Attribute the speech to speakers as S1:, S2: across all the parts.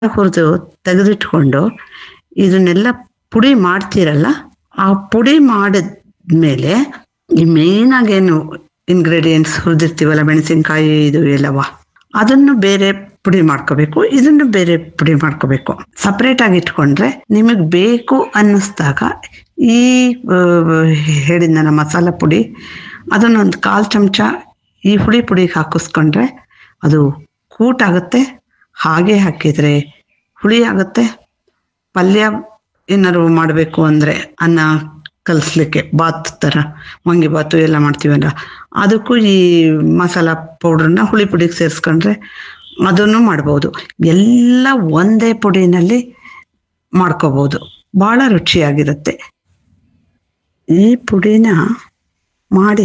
S1: ಹುರಿದು ತೆಗೆದಿಟ್ಕೊಂಡು ಇದನ್ನೆಲ್ಲ ಪುಡಿ ಮಾಡ್ತೀರಲ್ಲ ಆ ಪುಡಿ ಮಾಡಿದ್ಮೇಲೆ ಈ ಮೇನ್ ಆಗೇನು ಇಂಗ್ರೀಡಿಯೆಂಟ್ಸ್ ಹುರಿದಿರ್ತೀವಲ್ಲ ಮೆಣಸಿನ್ಕಾಯಿ ಇದು ಎಲ್ಲವ ಅದನ್ನು ಬೇರೆ ಪುಡಿ ಮಾಡ್ಕೋಬೇಕು ಇದನ್ನು ಬೇರೆ ಪುಡಿ ಮಾಡ್ಕೋಬೇಕು ಸಪ್ರೇಟ್ ಆಗಿ ಇಟ್ಕೊಂಡ್ರೆ ನಿಮಗೆ ಬೇಕು ಅನ್ನಿಸ್ದಾಗ ಈ ಆ, ಹೇಳಿದ್ನಲ್ಲ ಮಸಾಲ ಪುಡಿ ಅದನ್ನೊಂದು ಕಾಲು ಚಮಚ ಈ ಹುಳಿ ಪುಡಿಗೆ ಹಾಕಿಸ್ಕೊಂಡ್ರೆ ಅದು ಕೂಟಾಗುತ್ತೆ ಹಾಗೆ ಹಾಕಿದ್ರೆ ಹುಳಿ ಆಗುತ್ತೆ ಪಲ್ಯ ಏನಾದ್ರು ಮಾಡಬೇಕು ಅಂದರೆ ಅನ್ನ ಕಲಿಸ್ಲಿಕ್ಕೆ ಬಾತ್ ಥರ ವಾಂಗಿಬಾತು ಎಲ್ಲ ಮಾಡ್ತೀವಲ್ಲ ಅದಕ್ಕೂ ಈ ಮಸಾಲ ಪೌಡ್ರನ್ನ ಹುಳಿ ಪುಡಿಗೆ ಸೇರಿಸ್ಕೊಂಡ್ರೆ ಅದನ್ನು ಮಾಡ್ಬೋದು ಎಲ್ಲ ಒಂದೇ ಪುಡಿನಲ್ಲಿ ಮಾಡ್ಕೋಬೋದು ಭಾಳ ರುಚಿಯಾಗಿರುತ್ತೆ ಈ ಪುಡಿನ ಮಾಡಿ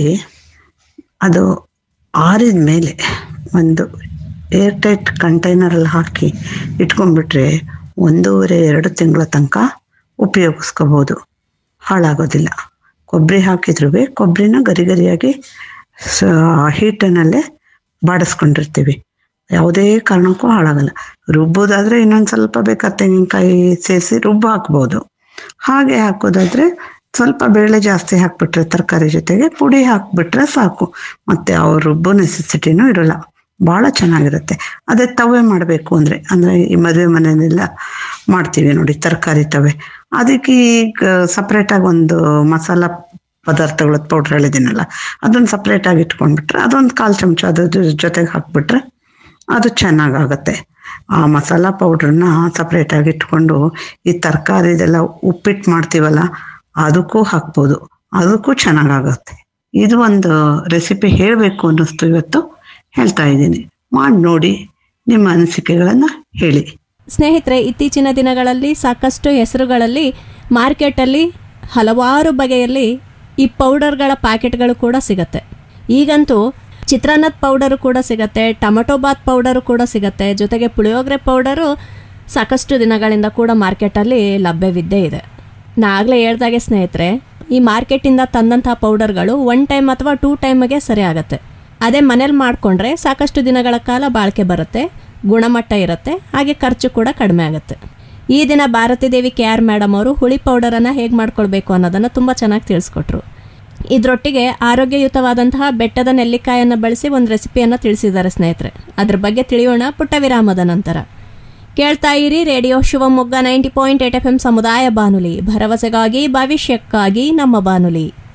S1: ಅದು ಆರಿದ ಮೇಲೆ ಒಂದು ಏರ್ ಟೈಟ್ ಕಂಟೈನರಲ್ಲಿ ಹಾಕಿ ಇಟ್ಕೊಂಡ್ಬಿಟ್ರೆ ಒಂದೂವರೆ ಎರಡು ತಿಂಗಳ ತನಕ ಉಪಯೋಗಿಸ್ಕೋಬೋದು ಹಾಳಾಗೋದಿಲ್ಲ ಕೊಬ್ಬರಿ ಹಾಕಿದ್ರೂ ಕೊಬ್ಬರಿನ ಗರಿ ಗರಿಯಾಗಿ ಸ ಹೀಟನಲ್ಲೇ ಬಾಡಿಸ್ಕೊಂಡಿರ್ತೀವಿ ಯಾವುದೇ ಕಾರಣಕ್ಕೂ ಹಾಳಾಗಲ್ಲ ರುಬ್ಬೋದಾದ್ರೆ ಇನ್ನೊಂದು ಸ್ವಲ್ಪ ಬೇಕಾದ ತೆಂಗಿನಕಾಯಿ ಸೇರಿಸಿ ರುಬ್ಬು ಹಾಕ್ಬೋದು ಹಾಗೆ ಹಾಕೋದಾದ್ರೆ ಸ್ವಲ್ಪ ಬೇಳೆ ಜಾಸ್ತಿ ಹಾಕ್ಬಿಟ್ರೆ ತರಕಾರಿ ಜೊತೆಗೆ ಪುಡಿ ಹಾಕ್ಬಿಟ್ರೆ ಸಾಕು ಮತ್ತೆ ಅವ್ರ ರುಬ್ಬೋ ನೆಸೆಸಿಟಿನೂ ಇರೋಲ್ಲ ಭಾಳ ಚೆನ್ನಾಗಿರುತ್ತೆ ಅದೇ ತವೆ ಮಾಡಬೇಕು ಅಂದರೆ ಅಂದರೆ ಈ ಮದುವೆ ಮನೆಯಲ್ಲೆಲ್ಲ ಮಾಡ್ತೀವಿ ನೋಡಿ ತರಕಾರಿ ತವೆ ಅದಕ್ಕೆ ಈಗ ಸಪ್ರೇಟಾಗಿ ಒಂದು ಮಸಾಲ ಪದಾರ್ಥಗಳ ಪೌಡ್ರ್ ಹೇಳಿದ್ದೀನಲ್ಲ ಅದನ್ನು ಸಪ್ರೇಟಾಗಿ ಇಟ್ಕೊಂಡ್ಬಿಟ್ರೆ ಅದೊಂದು ಕಾಲು ಚಮಚ ಅದ್ರ ಜೊತೆಗೆ ಹಾಕ್ಬಿಟ್ರೆ ಅದು ಚೆನ್ನಾಗಾಗತ್ತೆ ಆ ಮಸಾಲ ಪೌಡ್ರನ್ನ ಸಪ್ರೇಟಾಗಿ ಇಟ್ಕೊಂಡು ಈ ತರಕಾರಿದೆಲ್ಲ ಉಪ್ಪಿಟ್ಟು ಮಾಡ್ತೀವಲ್ಲ ಅದಕ್ಕೂ ಹಾಕ್ಬೋದು ಅದಕ್ಕೂ ಚೆನ್ನಾಗಾಗತ್ತೆ ಇದು ಒಂದು ರೆಸಿಪಿ ಹೇಳಬೇಕು ಅನ್ನಿಸ್ತು ಇವತ್ತು ಹೇಳ್ತಾ ಇದ್ದೀನಿ ಮಾಡಿ ನೋಡಿ ನಿಮ್ಮ ಅನಿಸಿಕೆಗಳನ್ನು ಹೇಳಿ
S2: ಸ್ನೇಹಿತರೆ ಇತ್ತೀಚಿನ ದಿನಗಳಲ್ಲಿ ಸಾಕಷ್ಟು ಹೆಸರುಗಳಲ್ಲಿ ಮಾರ್ಕೆಟಲ್ಲಿ ಹಲವಾರು ಬಗೆಯಲ್ಲಿ ಈ ಪೌಡರ್ಗಳ ಪ್ಯಾಕೆಟ್ಗಳು ಕೂಡ ಸಿಗತ್ತೆ ಈಗಂತೂ ಚಿತ್ರಾನ್ನದ ಪೌಡರು ಕೂಡ ಸಿಗತ್ತೆ ಟೊಮಟೊ ಬಾತ್ ಪೌಡರು ಕೂಡ ಸಿಗತ್ತೆ ಜೊತೆಗೆ ಪುಳಿಯೋಗರೆ ಪೌಡರು ಸಾಕಷ್ಟು ದಿನಗಳಿಂದ ಕೂಡ ಮಾರ್ಕೆಟಲ್ಲಿ ಲಭ್ಯವಿದ್ದೇ ಇದೆ ನಾ ಆಗಲೇ ಹೇಳ್ದಾಗೆ ಸ್ನೇಹಿತರೆ ಈ ಮಾರ್ಕೆಟಿಂದ ತಂದಂತಹ ಪೌಡರ್ಗಳು ಒನ್ ಟೈಮ್ ಅಥವಾ ಟೂ ಟೈಮ್ಗೆ ಸರಿ ಆಗುತ್ತೆ ಅದೇ ಮನೇಲಿ ಮಾಡಿಕೊಂಡ್ರೆ ಸಾಕಷ್ಟು ದಿನಗಳ ಕಾಲ ಬಾಳಿಕೆ ಬರುತ್ತೆ ಗುಣಮಟ್ಟ ಇರುತ್ತೆ ಹಾಗೆ ಖರ್ಚು ಕೂಡ ಕಡಿಮೆ ಆಗುತ್ತೆ ಈ ದಿನ Bharathi Devi K R madam ಅವರು ಹುಳಿ ಪೌಡರನ್ನು ಹೇಗೆ ಮಾಡ್ಕೊಳ್ಬೇಕು ಅನ್ನೋದನ್ನು ತುಂಬ ಚೆನ್ನಾಗಿ ತಿಳಿಸ್ಕೊಟ್ರು ಇದರೊಟ್ಟಿಗೆ ಆರೋಗ್ಯಯುತವಾದಂತಹ ಬೆಟ್ಟದ ನೆಲ್ಲಿಕಾಯನ್ನು ಬಳಸಿ ಒಂದು ರೆಸಿಪಿಯನ್ನು ತಿಳಿಸಿದ್ದಾರೆ ಸ್ನೇಹಿತರೆ ಅದ್ರ ಬಗ್ಗೆ ತಿಳಿಯೋಣ ಪುಟ್ಟ ವಿರಾಮದ ನಂತರ ಕೇಳ್ತಾ ಇರಿ radio Shivamogga ninety point eight F M ಸಮುದಾಯ ಬಾನುಲಿ ಭರವಸೆಗಾಗಿ ಭವಿಷ್ಯಕ್ಕಾಗಿ ನಮ್ಮ ಬಾನುಲಿ